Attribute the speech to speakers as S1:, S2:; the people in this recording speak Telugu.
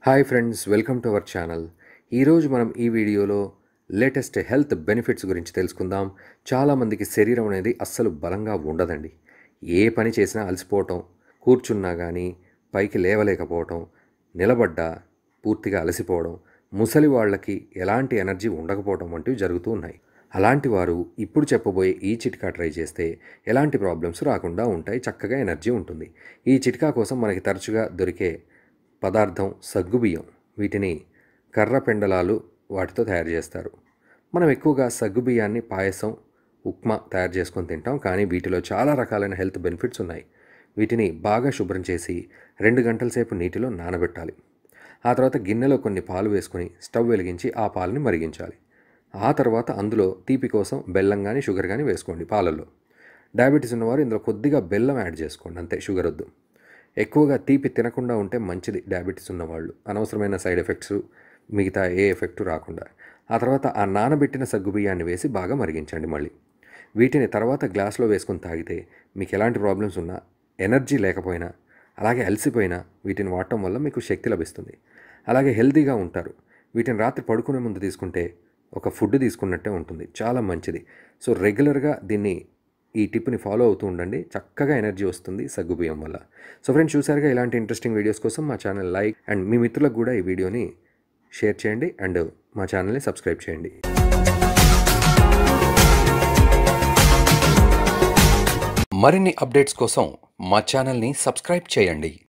S1: hi friends welcome to our channel ఈరోజు మనం ఈ వీడియోలో లేటెస్ట్ హెల్త్ బెనిఫిట్స్ గురించి తెలుసుకుందాం చాలామందికి శరీరం అనేది అస్సలు బలంగా ఉండదండి ఏ పని చేసినా అలసిపోవటం కూర్చున్నా కానీ పైకి లేవలేకపోవటం నిలబడ్డా పూర్తిగా అలసిపోవడం ముసలి వాళ్ళకి ఎలాంటి ఎనర్జీ ఉండకపోవడం వంటివి జరుగుతూ ఉన్నాయి అలాంటి వారు ఇప్పుడు చెప్పబోయే ఈ చిట్కా ట్రై చేస్తే ఎలాంటి ప్రాబ్లమ్స్ రాకుండా ఉంటాయి చక్కగా ఎనర్జీ ఉంటుంది ఈ చిట్కా కోసం మనకి తరచుగా దొరికే పదార్థం సగ్గుబియ్యం వీటిని కర్ర పెండలాలు వాటితో తయారు చేస్తారు మనం ఎక్కువగా సగ్గుబియ్యాన్ని పాయసం ఉప్మా తయారు చేసుకొని తింటాం కానీ వీటిలో చాలా రకాలైన హెల్త్ బెనిఫిట్స్ ఉన్నాయి వీటిని బాగా శుభ్రం చేసి రెండు గంటల సేపు నీటిలో నానబెట్టాలి ఆ తర్వాత గిన్నెలో కొన్ని పాలు వేసుకొని స్టవ్ వెలిగించి ఆ పాలని మరిగించాలి ఆ తర్వాత అందులో తీపి కోసం బెల్లం కానీ షుగర్ కానీ వేసుకోండి పాలల్లో డయాబెటీస్ ఉన్నవారు ఇందులో కొద్దిగా బెల్లం యాడ్ చేసుకోండి అంతే షుగర్ వద్దు ఎక్కువగా తీపి తినకుండా ఉంటే మంచిది డయాబెటీస్ ఉన్నవాళ్ళు అనవసరమైన సైడ్ ఎఫెక్ట్స్ మిగతా ఏ ఎఫెక్ట్ రాకుండా ఆ తర్వాత ఆ నానబెట్టిన సగ్గుబియ్యాన్ని వేసి బాగా మరిగించండి మళ్ళీ వీటిని తర్వాత గ్లాస్లో వేసుకొని తాగితే మీకు ఎలాంటి ప్రాబ్లమ్స్ ఉన్నా ఎనర్జీ లేకపోయినా అలాగే అలసిపోయినా వీటిని వాడటం వల్ల మీకు శక్తి లభిస్తుంది అలాగే హెల్తీగా ఉంటారు వీటిని రాత్రి పడుకునే ముందు తీసుకుంటే ఒక ఫుడ్ తీసుకున్నట్టే ఉంటుంది చాలా మంచిది సో రెగ్యులర్గా దీన్ని ఈ టిప్ని ఫాలో అవుతూ ఉండండి చక్కగా ఎనర్జీ వస్తుంది సగ్గుబియ్యం వల్ల సో ఫ్రెండ్స్ చూసారుగా ఇలాంటి ఇంట్రెస్టింగ్ వీడియోస్ కోసం మా ఛానల్ లైక్ అండ్ మీ మిత్రులకు కూడా ఈ వీడియోని షేర్ చేయండి అండ్ మా ఛానల్ని సబ్స్క్రైబ్ చేయండి
S2: మరిన్ని అప్డేట్స్ కోసం మా ఛానల్ని సబ్స్క్రైబ్ చేయండి